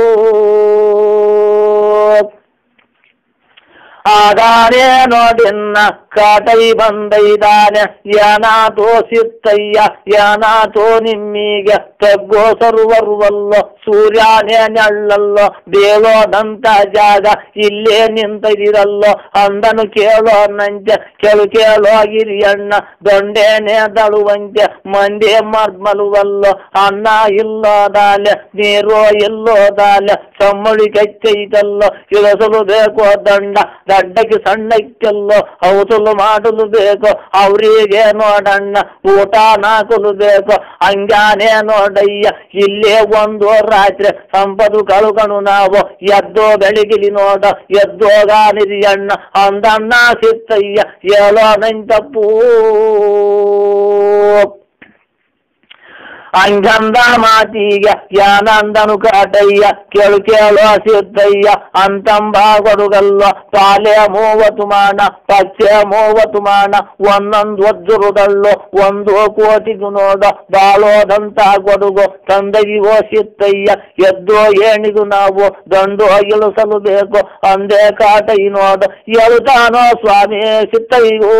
ಆಗಾನೆ ನೋಡಿನ್ನ ಕಾಟೈ ಬಂದೈದಾನೆ ಯಾನಾತೋ ಸಿತ್ತಯ್ಯ ಯಾನಾತೋ ನಿಮ್ಮಿಗೆ ತಗ್ಗೋ ಸರ್ವರ್ವಲ್ಲೋ ಸೂರ್ಯನೇ ನೆಳ್ಳಲ್ಲೋ ಬೇಳೋದಂತ ಜಾಗ ಇಲ್ಲೇ ನಿಂತಿರಲ್ಲೋ ಅಂದನು ಕೇಳೋ ನಂಜೆ ಕೆಳು ಕೇಳೋ ಗಿರಿಯಣ್ಣ ದೊಂಡೇನೆ ದಳುವಂತೆ ಮಂದಿ ಮರ್ಮಲುವಲ್ಲೋ ಅನ್ನ ಇಲ್ಲೋದಾಲೆ ನೀರು ಇಲ್ಲೋದಾಲೆ ಸಮ್ಮಳಿ ಕೆಚ್ಚೈತಲ್ಲೋ ಇಳಿಸಲು ಬೇಕೋ ದಂಡ ದಡ್ಡಕ್ಕೆ ಸಣ್ಣಕ್ಕೆಲ್ಲೋ ಔಸಲು ಮಾಡಲು ಬೇಕು ಅವರಿಗೆ ನೋಡಣ್ಣ ಊಟ ನಾಕಲು ಬೇಕು ಹಂಗಾನೆ ನೋಡಯ್ಯ ಇಲ್ಲೇ ಒಂದು ರಾತ್ರಿ ಸಂಪದು ಕಳುಕಣು ನಾವು ಎದ್ದೋ ಬೆಳಗಿಲಿ ನೋಡ ಎದ್ದೋಗಾನಿರಿ ಅಣ್ಣ ಅಂದಣ್ಣ ಸಿತ್ತಯ್ಯ ಹೇಳೋ ನಂತಪ್ಪೂ ಅಂಗಂದ ಮಾತಿಗೆ ಯಾನಂದನು ಕಾಟಯ್ಯ ಕೇಳು ಕೇಳು ಸಿದ್ದಯ್ಯ ಅಂತಂಬ ಕೊಡುಗಲ್ಲ ಪಾಲೆ ಮೂವತ್ತು ಮಾಣ ಪಚ್ಚೆ ಮೂವತ್ತು ಮಾಣ ಒಂದೊಂದು ವಜ್ರುದಲ್ಲು ಒಂದು ಕೋಟಿಗೂ ನೋಡ ಬಾಳೋದಂತ ಕೊಡುಗು ತಂದಗಿಗೋ ಸಿತ್ತಯ್ಯ ಎದ್ದೋ ಏಣಿಗೂ ನಾವು ದಂಡು ಇಳಿಸಲು ಬೇಕು ಅಂದೇ ಕಾಟೈ ನೋಡ ಎಳುತ್ತಾನೋ ಸ್ವಾಮಿ ಸಿತ್ತಯ್ಯೋ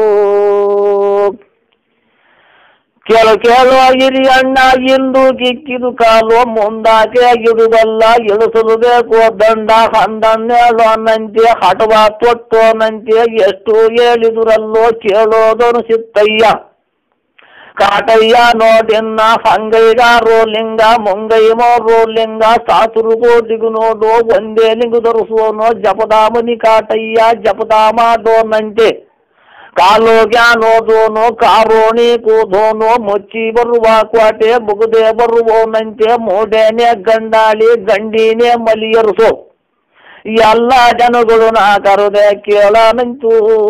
ಕೇಳು ಕೇಳು ಹಿರಿ ಅಣ್ಣ ಇಂದು ಕಿಕ್ಕಿದು ಕಾಲು ಮುಂದಾಕೆ ಇಡುದಲ್ಲ ಇಳಿಸಲು ಬೇಕು ದಂಡ ಹಂದನ್ನೇಳೋನಂತೆ ಹಟವ ತೊಟ್ಟೋನಂತೆ ಎಷ್ಟು ಹೇಳಿದುರಲ್ಲೋ ಕೇಳೋದನು ಸಿತ್ತಯ್ಯ ಕಾಟಯ್ಯ ನೋಡಿನ್ನ ಹಂಗೈಗ ರೋಲಿಂಗ ಮುಂಗೈಮೋ ರೋಲಿಂಗ ಸಾಸುರು ಕೋಟಿಗೂ ನೋಡು ಒಂದೇ ಲಿಂಗು ಧರಿಸುವನೋ ಜಪದಾಮನಿ ಕಾಟಯ್ಯ ಜಪದಾ ಮಾಡೋನಂತೆ ಕಾಲೋಗ್ಯಾನೋದೋನು ಕಾರೋಣಿ ಕೂದೋನು ಮುಚ್ಚಿ ಬರುವ ಕ್ವಾಟೆ ಮುಗುದೆ ಬರುವೋನಂತೆ ಮೂಡೇನೆ ಗಂಡಾಳಿ ಗಂಡಿನೇ ಮಲಿಯರ್ಸು ಎಲ್ಲ ಜನಗಳು ನಾ ಕರುದೆ ಕೇಳನಂತು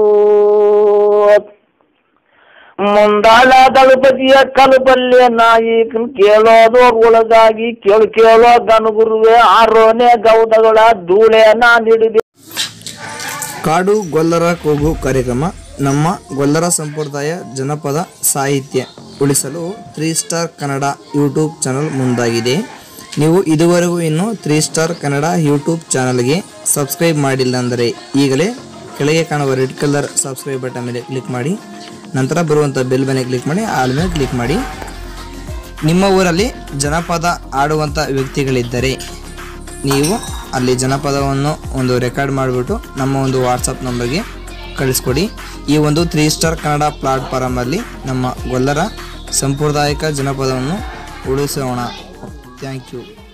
ಮುಂದಾಳ ದಳಪತಿಯ ಕಲ್ಪಲ್ಯ ನಾಯಿ ಕೇಳೋದು ಒಳಗಾಗಿ ಕೇಳು ಕೇಳೋ ಗನುಗುರುವೆ ಆರೋನೆ ಗೌದಗಳ ಧೂಳೆ ನಾ ಹಿಡಿದೆ ಕಾಡು ಗೊಲ್ಲರ ಕೂಗು ಕಾರ್ಯಕ್ರಮ ನಮ್ಮ ಗೊಲ್ಲರ ಸಂಪ್ರದಾಯ ಜನಪದ ಸಾಹಿತ್ಯ ಉಳಿಸಲು three star Kannada YouTube channel ಮುಂದಾಗಿದೆ ನೀವು ಇದುವರೆಗೂ ಇನ್ನೂ ತ್ರೀ ಸ್ಟಾರ್ ಕನ್ನಡ ಯೂಟ್ಯೂಬ್ ಚಾನಲ್ಗೆ ಸಬ್ಸ್ಕ್ರೈಬ್ ಮಾಡಿಲ್ಲ ಅಂದರೆ ಈಗಲೇ ಕೆಳಗೆ ಕಾಣುವ ರೆಡ್ ಕಲರ್ ಸಬ್ಸ್ಕ್ರೈಬ್ ಬಟನ್ ಮೇಲೆ ಕ್ಲಿಕ್ ಮಾಡಿ ನಂತರ ಬರುವಂಥ ಬೆಲ್ ಮೇಲೆ ಕ್ಲಿಕ್ ಮಾಡಿ ಆಲ್ ಮೇಲೆ ಕ್ಲಿಕ್ ಮಾಡಿ ನಿಮ್ಮ ಊರಲ್ಲಿ ಜನಪದ ಆಡುವಂಥ ವ್ಯಕ್ತಿಗಳಿದ್ದರೆ ನೀವು ಅಲ್ಲಿ ಜನಪದವನ್ನು ಒಂದು ರೆಕಾರ್ಡ್ ಮಾಡಿಬಿಟ್ಟು ನಮ್ಮ ಒಂದು ವಾಟ್ಸಪ್ ನಂಬರ್ಗೆ ಕಳಿಸ್ಕೊಡಿ ಈ ಒಂದು ತ್ರೀ ಸ್ಟಾರ್ ಕನ್ನಡ ಪ್ಲಾಟ್ಫಾರಮಲ್ಲಿ ನಮ್ಮ ಗೊಲ್ಲರ ಸಾಂಪ್ರದಾಯಿಕ ಜನಪದವನ್ನು ಉಳಿಸೋಣ ಥ್ಯಾಂಕ್ ಯು